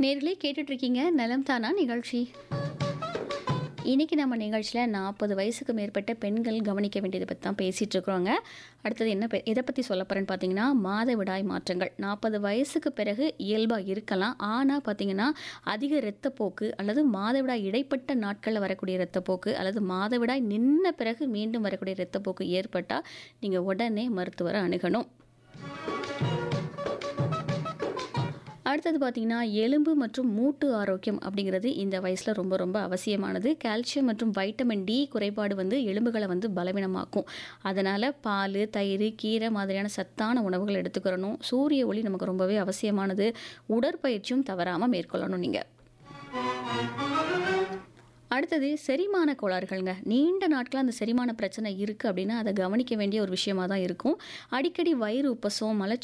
நேர்களே கேட்டுட்டு இருக்கீங்க நலம் தானா நிகழ்ச்சி இன்னைக்கு நம்ம நிகழ்ச்சியில் நாற்பது வயசுக்கு மேற்பட்ட பெண்கள் கவனிக்க வேண்டியதை பற்றி தான் பேசிகிட்டு இருக்கிறோங்க அடுத்தது என்ன பெ- எதை பற்றி சொல்ல போகிறேன்னு பார்த்தீங்கன்னா மாதவிடாய் மாற்றங்கள் நாற்பது வயசுக்கு பிறகு இயல்பாக இருக்கலாம் ஆனால் பார்த்தீங்கன்னா அதிக இரத்தப்போக்கு அல்லது மாதவிடாய் இடைப்பட்ட நாட்களில் வரக்கூடிய இரத்தப்போக்கு அல்லது மாதவிடாய் நின்ன பிறகு மீண்டும் வரக்கூடிய இரத்தப்போக்கு ஏற்பட்டால் நீங்கள் உடனே மருத்துவரை அணுகணும் அடுத்தது பார்த்தீங்கன்னா எலும்பு மற்றும் மூட்டு ஆரோக்கியம் அப்படிங்கிறது இந்த வயசில் ரொம்ப ரொம்ப அவசியமானது கால்சியம் மற்றும் வைட்டமின் டி குறைபாடு வந்து எலும்புகளை வந்து பலவீனமாக்கும் அதனால் பால் தயிர் கீரை மாதிரியான சத்தான உணவுகள் எடுத்துக்கிறணும் சூரிய ஒளி நமக்கு ரொம்பவே அவசியமானது உடற்பயிற்சியும் தவறாமல் மேற்கொள்ளணும் நீங்கள் அடுத்தது செரிமான கோளாறுகள்ங்க நீண்ட நாட்களாக அந்த செரிமான பிரச்சனை இருக்குது அப்படின்னா அதை கவனிக்க வேண்டிய ஒரு விஷயமா தான் இருக்கும் அடிக்கடி வயிறு உப்பசம் மலச்சிக்கல்